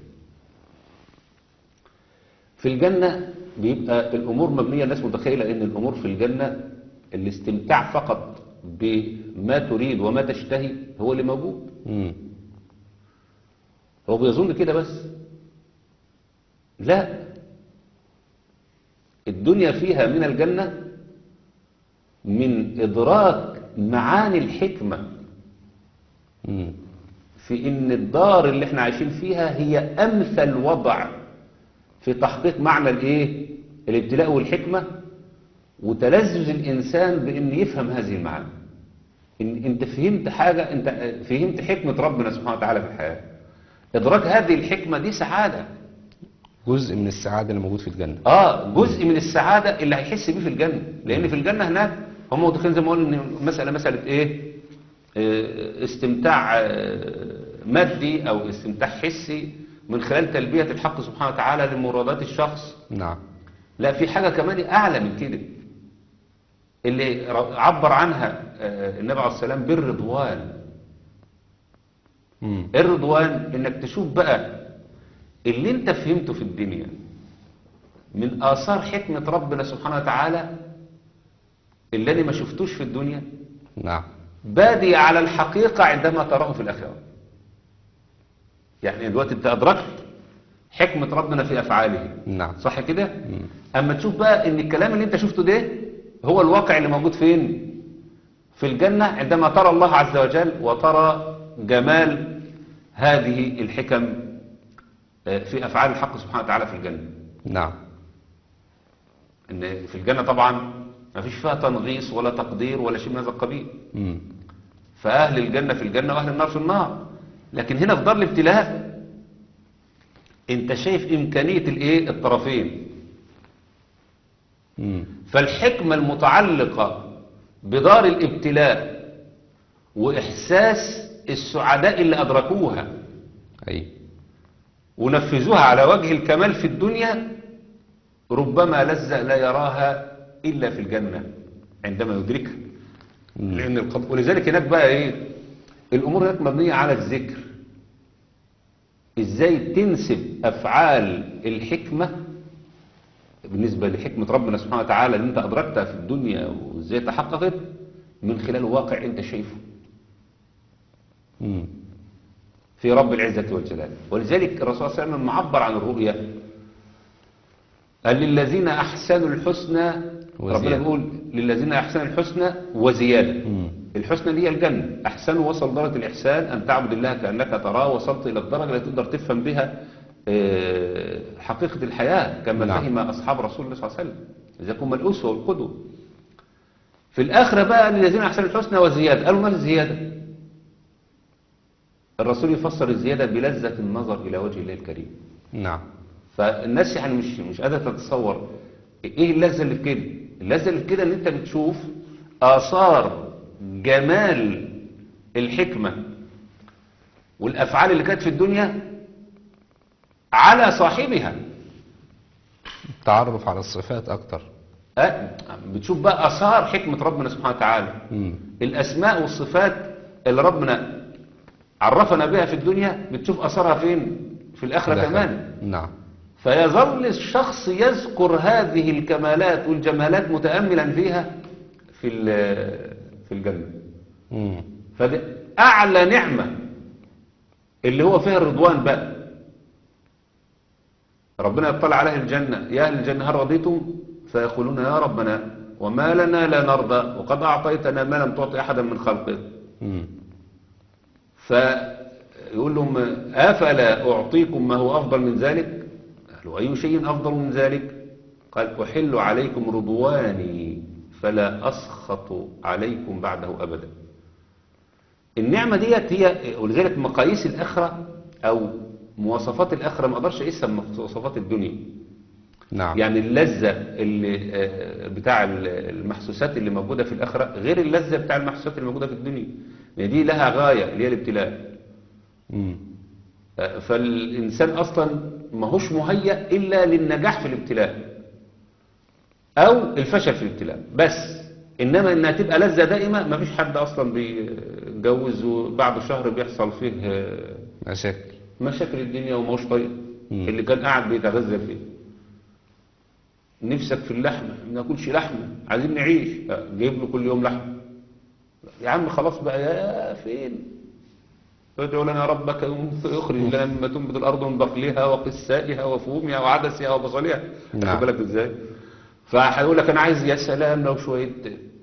في الجنة بيبقى الأمور مبنية الناس متخيلة أن الأمور في الجنة الاستمتاع فقط بما تريد وما تشتهي هو اللي موجود مم. هو بيظن كده بس لا الدنيا فيها من الجنة من إدراك معاني الحكمة مم. في ان الدار اللي احنا عايشين فيها هي امثل وضع في تحقيق معنى الايه الابتلاء والحكمة وتلذذ الانسان بان يفهم هذه المعاني ان انت فهمت حاجة انت فهمت حكمة ربنا سبحانه وتعالى في الحياة ادراك هذه الحكمة دي سعادة جزء من السعاده اللي موجود في الجنه اه جزء من السعادة اللي هيحس بيه في الجنة لان في الجنة هناك هم متخيلين زي ما قلنا ان مسألة مسألة ايه آه، استمتاع آه، مادي او استمتاع حسي من خلال تلبية الحق سبحانه وتعالى لمرادات الشخص نعم لا في حاجة كمان اعلى من كده اللي ر- عبر عنها آه، النبي عليه السلام بالرضوان مم. الرضوان انك تشوف بقى اللي انت فهمته في الدنيا من آثار حكمة ربنا سبحانه وتعالى اللي انا ما شفتوش في الدنيا نعم بادي على الحقيقة عندما تراه في الآخرة يعني دلوقتي انت أدركت حكمة ربنا في أفعاله نعم صح كده أما تشوف بقى ان الكلام اللي انت شفته ده هو الواقع اللي موجود فين في الجنة عندما ترى الله عز وجل وترى جمال هذه الحكم آه، في أفعال الحق سبحانه وتعالى في الجنة نعم ان في الجنة طبعا ما فيش فيها تنغيص ولا تقدير ولا شيء من هذا القبيل مم. فأهل الجنة في الجنة وأهل النار في النار لكن هنا في دار الابتلاء انت شايف إمكانية الايه الطرفين مم. فالحكمة المتعلقة بدار الابتلاء وإحساس السعداء اللي أدركوها أي ونفذوها على وجه الكمال في الدنيا ربما لذة لا يراها إلا في الجنة عندما يدركها لأن القض... ولذلك هناك بقى إيه الأمور هناك مبنية على الذكر إزاي تنسب أفعال الحكمة بالنسبة لحكمة ربنا سبحانه وتعالى اللي أنت أدركتها في الدنيا وإزاي تحققت من خلال واقع أنت شايفه مم. في رب العزة والجلال ولذلك الرسول صلى الله عليه وسلم لما عبر عن الرؤيا قال للذين أحسنوا الحسنى وزيادة. ربنا بيقول للذين أحسنوا الحسنى وزيادة مم. الحسنى دي هي الجنة أحسنوا وصل درجة الإحسان أن تعبد الله كأنك تراه وصلت إلى الدرجة التي تقدر تفهم بها آه، حقيقة الحياة كما نعم. فهم أصحاب رسول الله صلى الله عليه وسلم إذا كنا الأسوة والقدوة في الآخرة بقى للذين أحسنوا الحسنى وزيادة قالوا ما الزيادة الرسول يفسر الزيادة بلذة النظر إلى وجه الله الكريم نعم فالناس يعني مش مش قادره تتصور ايه اللذه اللي في كده اللذه اللي في كده ان انت بتشوف اثار جمال الحكمه والافعال اللي كانت في الدنيا على صاحبها تعرف على الصفات أكتر أه بتشوف بقى اثار حكمه ربنا سبحانه وتعالى مم. الاسماء والصفات اللي ربنا عرفنا بها في الدنيا بتشوف اثرها فين في الاخره دخل. كمان نعم فيظل الشخص يذكر هذه الكمالات والجمالات متاملا فيها في ال- في الجنه مم. فدي اعلى نعمه اللي هو فيها الرضوان بقى ربنا يطلع عليه الجنة يا أهل الجنة هل رضيتم فيقولون يا ربنا وما لنا لا نرضى وقد أعطيتنا ما لم تعطي أحدا من خلقك مم. فيقول لهم أفلا أعطيكم ما هو أفضل من ذلك قالوا أي شيء أفضل من ذلك قال أحل عليكم رضواني فلا أسخط عليكم بعده أبدا النعمة ديت هي ولذلك مقاييس الآخرة أو مواصفات الآخرة ما أقدرش أقيسها بمواصفات الدنيا نعم يعني اللذة اللي آه، بتاع ال- المحسوسات اللي موجودة في الآخرة غير اللذة بتاع المحسوسات اللي موجودة في الدنيا يعني دي لها غاية اللي هي الابتلاء مم. آه، فالإنسان أصلا ما هوش مهيأ إلا للنجاح في الابتلاء أو الفشل في الابتلاء بس إنما إنها تبقى لذة دائمة ما فيش حد أصلا بيتجوز وبعد شهر بيحصل فيه آه، مشاكل مشاكل الدنيا وماهوش طايق مم. اللي كان قاعد بيتغذى فيه نفسك في اللحمة ما ناكلش لحمة عايزين نعيش آه، جايب له كل يوم لحمة يا عم خلاص بقى يا فين ادعو لنا ربك يخرج لنا مما تنبت الارض من بقلها وقسائها وفومها وعدسها وبصلها نعم. خد بالك ازاي فهيقول لك انا عايز يا سلام لو شويه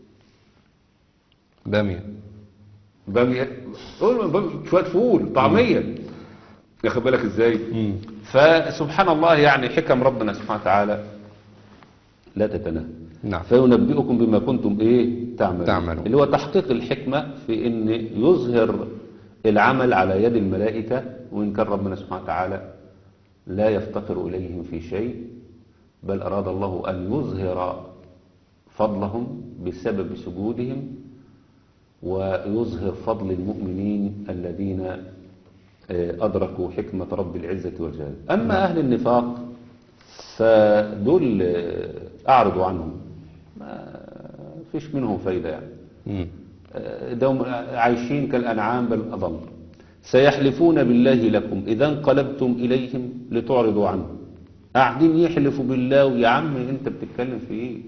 بامية باميه قول بامية، شويه فول طعميه واخد بالك ازاي مم. فسبحان الله يعني حكم ربنا سبحانه وتعالى لا تتناهى نعم فينبئكم بما كنتم ايه تعملون تعملون. اللي هو تحقيق الحكمة في ان يظهر العمل على يد الملائكة وان كان ربنا سبحانه وتعالى لا يفتقر اليهم في شيء بل اراد الله ان يظهر فضلهم بسبب سجودهم ويظهر فضل المؤمنين الذين آه، أدركوا حكمة رب العزة والجلال أما أهل النفاق فدول آه، أعرضوا عنهم ما فيش منهم فايدة يعني مم. آه، دوم عايشين كالأنعام بل أضل سيحلفون بالله لكم إذا انقلبتم إليهم لتعرضوا عنهم قاعدين يحلفوا بالله يا عم أنت بتتكلم في إيه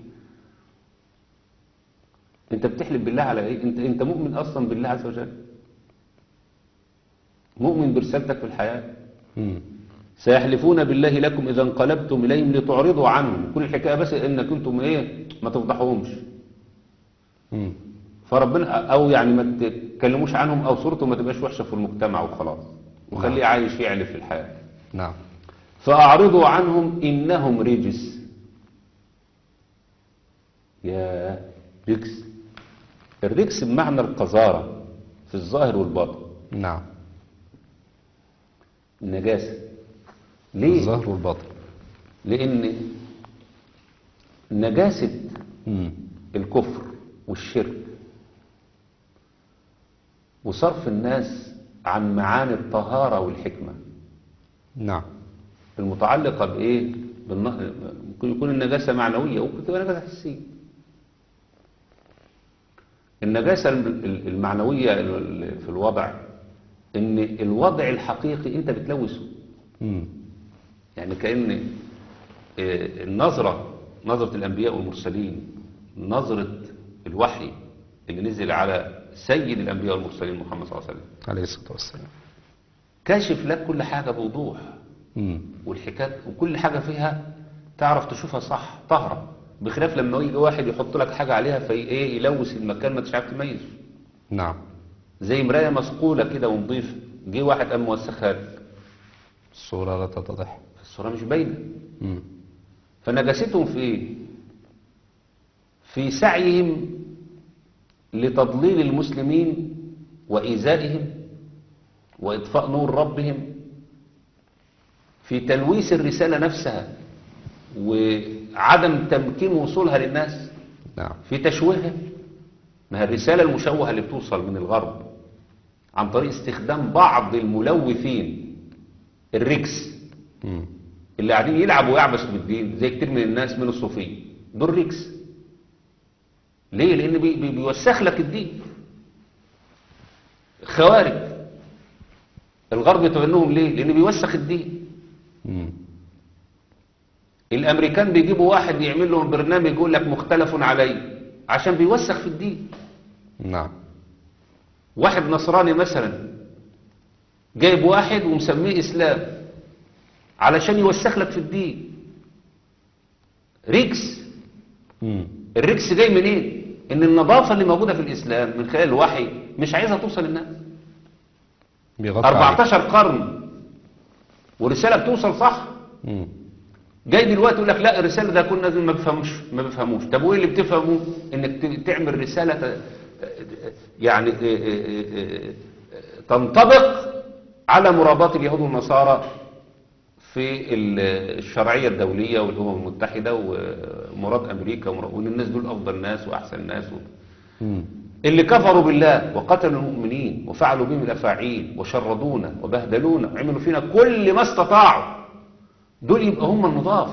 أنت بتحلف بالله على إيه أنت, أنت مؤمن أصلا بالله عز وجل مؤمن برسالتك في الحياة مم. سيحلفون بالله لكم إذا انقلبتم إليهم لتعرضوا عنهم كل الحكاية بس إنك أنتم إيه ما تفضحوهمش مم. فربنا أو يعني ما تتكلموش عنهم أو صورتهم ما تبقاش وحشة في المجتمع وخلاص وخليه عايش يعلف في الحياة نعم فأعرضوا عنهم إنهم رجس يا رجس الرجس بمعنى القذارة في الظاهر والباطن نعم النجاسة ليه؟ الظهر والبطن لأن نجاسة مم. الكفر والشرك وصرف الناس عن معاني الطهارة والحكمة نعم المتعلقة بإيه؟ بالن- ممكن يكون النجاسة معنوية وممكن تبقى نجاسة حسية النجاسة الم- ال- المعنوية ال- في الوضع إن الوضع الحقيقي أنت بتلوثه مم. يعني كأن آه، النظرة نظرة الأنبياء والمرسلين نظرة الوحي اللي نزل على سيد الأنبياء والمرسلين محمد صلى الله عليه وسلم عليه الصلاة والسلام كاشف لك كل حاجة بوضوح مم. والحكايات وكل حاجة فيها تعرف تشوفها صح طهرة بخلاف لما يجي واحد يحط لك حاجة عليها في ايه يلوث المكان ما انتش عارف تميزه نعم زي مراية مسقولة كده ونضيفة جه واحد قام موسخها لك الصورة لا تتضح الصورة مش باينة مم. فنجاستهم في ايه في سعيهم لتضليل المسلمين وإيذائهم وإطفاء نور ربهم في تلويث الرسالة نفسها وعدم تمكين وصولها للناس نعم في تشويهها ما هي الرسالة المشوهة اللي بتوصل من الغرب عن طريق استخدام بعض الملوثين الرجس مم. اللي قاعدين يلعبوا ويعبثوا بالدين زي كتير من الناس من الصوفية دول ريكس ليه لان بي بي بيوسخ لك الدين خوارج الغرب يتبنوهم ليه لان بيوسخ الدين مم. الامريكان بيجيبوا واحد يعمل لهم برنامج يقول لك مختلف عليه عشان بيوسخ في الدين نعم واحد نصراني مثلا جايب واحد ومسميه اسلام علشان يوسخ لك في الدين ريكس مم. الريكس جاي منين ان النظافه اللي موجوده في الاسلام من خلال الوحي مش عايزه توصل للناس بيغطي عليه. 14 قرن ورساله بتوصل صح مم. جاي دلوقتي يقول لك لا الرساله ده كنا ما بيفهموش ما بيفهموش طب وايه اللي بتفهمه انك ت- تعمل رساله ت- يعني تنطبق على مرابطه اليهود والنصارى في ال- الشرعيه الدوليه والامم المتحده ومراد امريكا ومراد- وان الناس دول افضل ناس واحسن ناس و... مم. اللي كفروا بالله وقتلوا المؤمنين وفعلوا بهم الافاعيل وشردونا وبهدلونا وعملوا فينا كل ما استطاعوا دول يبقى هم النضاف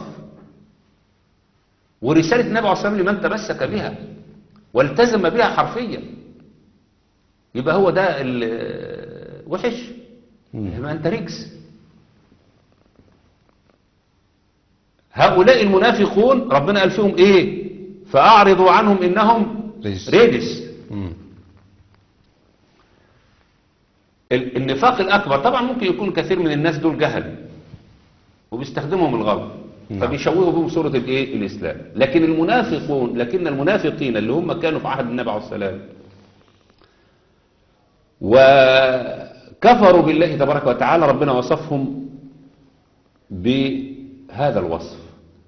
ورسالة النبي عليه الصلاة والسلام لمن تمسك بها والتزم بها حرفيا يبقى هو ده ال- وحش يبقى انت رجس هؤلاء المنافقون ربنا قال فيهم ايه فأعرضوا عنهم إنهم رجس. رجس مم. ال- النفاق الأكبر طبعا ممكن يكون كثير من الناس دول جهل وبيستخدمهم الغرب نعم. فبيشوهوا بهم صورة الايه الإسلام لكن المنافقون لكن المنافقين اللي هم كانوا في عهد النبي عليه السلام وكفروا بالله تبارك وتعالى ربنا وصفهم بهذا الوصف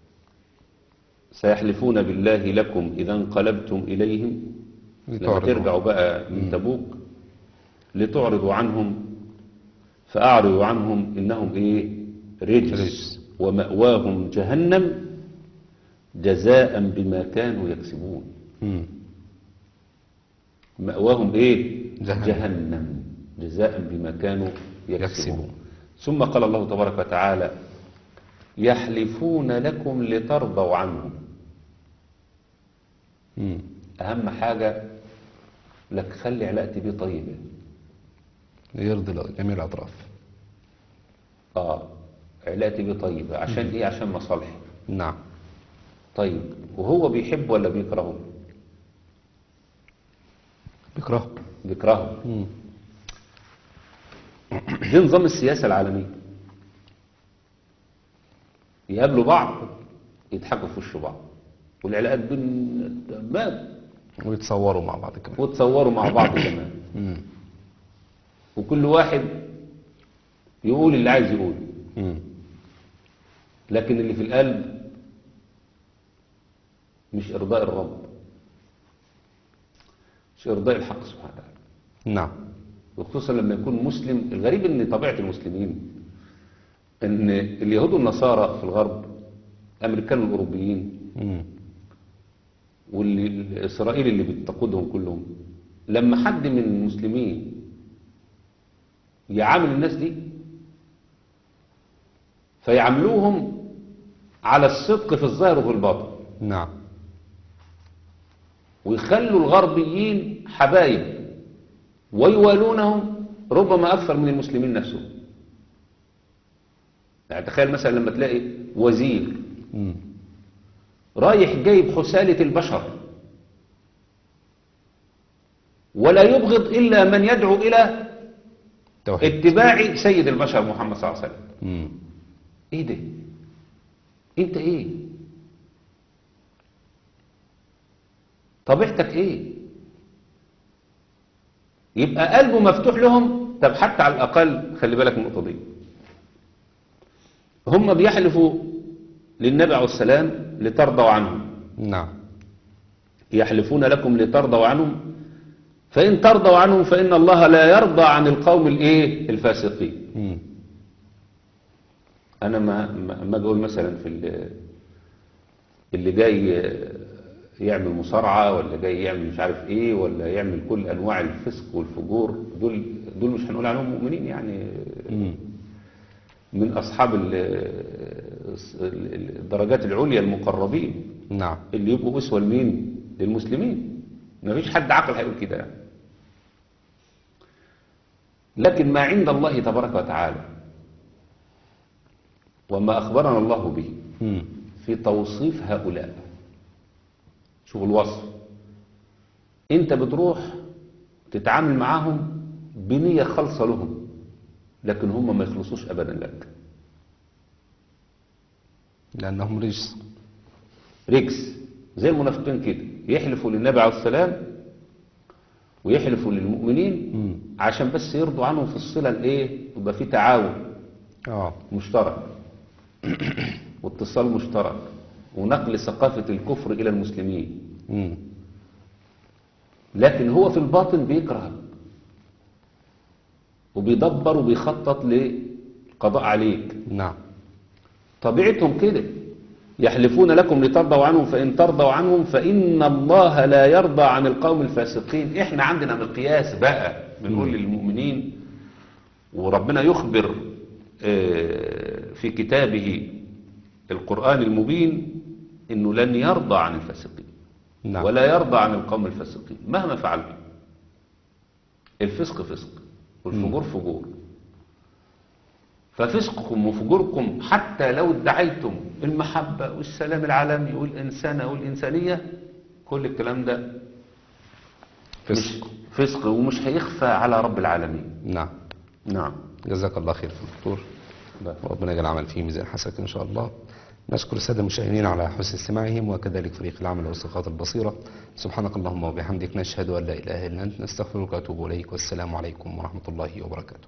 سيحلفون بالله لكم إذا انقلبتم إليهم لما لتعرضوا. ترجعوا بقى من تبوك لتعرضوا عنهم فأعرضوا عنهم إنهم إيه رجس رجس. ومأواهم جهنم جزاء بما كانوا يكسبون مم. مأواهم إيه جهنم. جهنم جزاء بما كانوا يكسبون يكسبون. ثم قال الله تبارك وتعالى يحلفون لكم لترضوا عنهم مم. أهم حاجة لك خلي علاقتي بيه طيبة يرضي جميع الأطراف آه علاقتي بيه طيبة عشان إيه عشان مصالحي نعم طيب وهو بيحب ولا بيكرهه بيكرهه بيكرهه مم. دي نظام السياسة العالمية يقابلوا بعض يضحكوا في وش بعض والعلاقات بين تمام ويتصوروا مع بعض كمان وتصوروا مع بعض كمان مم. وكل واحد يقول اللي عايز يقول مم. لكن اللي في القلب مش إرضاء الرب مش إرضاء الحق سبحانه وتعالى نعم وخصوصا لما يكون مسلم الغريب ان طبيعة المسلمين ان اليهود والنصارى في الغرب الامريكان والاوروبيين مم. والاسرائيل اللي بتقودهم كلهم لما حد من المسلمين يعامل الناس دي فيعاملوهم على الصدق في الظاهر وفي الباطن نعم ويخلوا الغربيين حبايب ويوالونهم ربما أكثر من المسلمين نفسهم يعني تخيل مثلا لما تلاقي وزير مم. رايح جايب حسالة البشر ولا يبغض إلا من يدعو إلى توحيد اتباع سيد البشر محمد صلى الله عليه وسلم مم. ايه ده انت ايه طبيعتك ايه يبقى قلبه مفتوح لهم طب حتى على الاقل خلي بالك من النقطه دي هم بيحلفوا للنبي عليه السلام لترضوا عنهم نعم يحلفون لكم لترضوا عنهم فإن ترضوا عنهم فإن الله لا يرضى عن القوم الايه الفاسقين مم. انا ما ما ما اقول مثلا في ال- اللي جاي يعمل مصارعه ولا جاي يعمل مش عارف ايه ولا يعمل كل انواع الفسق والفجور دول دول مش هنقول عليهم مؤمنين يعني مم. من اصحاب ال- ال- الدرجات العليا المقربين نعم اللي يبقوا اسوه لمين للمسلمين مفيش حد عاقل هيقول كده يعني. لكن ما عند الله تبارك وتعالى وما أخبرنا الله به مم. في توصيف هؤلاء شوف الوصف انت بتروح تتعامل معاهم بنية خالصة لهم لكن هم ما يخلصوش ابدا لك لأنهم رجس رجس زي المنافقين كده يحلفوا للنبي عليه السلام ويحلفوا للمؤمنين مم. عشان بس يرضوا عنهم في الصلة الايه يبقى في تعاون اه مشترك واتصال مشترك ونقل ثقافة الكفر إلى المسلمين مم. لكن هو في الباطن بيكرهك وبيدبر وبيخطط للقضاء عليك نعم طبيعتهم كده يحلفون لكم لترضوا عنهم فإن ترضوا عنهم فإن الله لا يرضى عن القوم الفاسقين إحنا عندنا مقياس بقى بنقول للمؤمنين وربنا يخبر آه، في كتابه القرآن المبين إنه لن يرضى عن الفاسقين نعم ولا يرضى عن القوم الفاسقين مهما فعلوا الفسق فسق والفجور فجور ففسقكم وفجوركم حتى لو ادعيتم المحبة والسلام العالمي والإنسانة والإنسانية كل الكلام ده فسق مش فسق ومش هيخفى على رب العالمين نعم نعم جزاك الله خير في الدكتور وربنا يجعل العمل فيه ميزان حسنك إن شاء الله نشكر السادة المشاهدين على حسن استماعهم وكذلك فريق العمل والثقات البصيرة سبحانك اللهم وبحمدك نشهد أن لا إله إلا أنت نستغفرك ونتوب إليك والسلام عليكم ورحمة الله وبركاته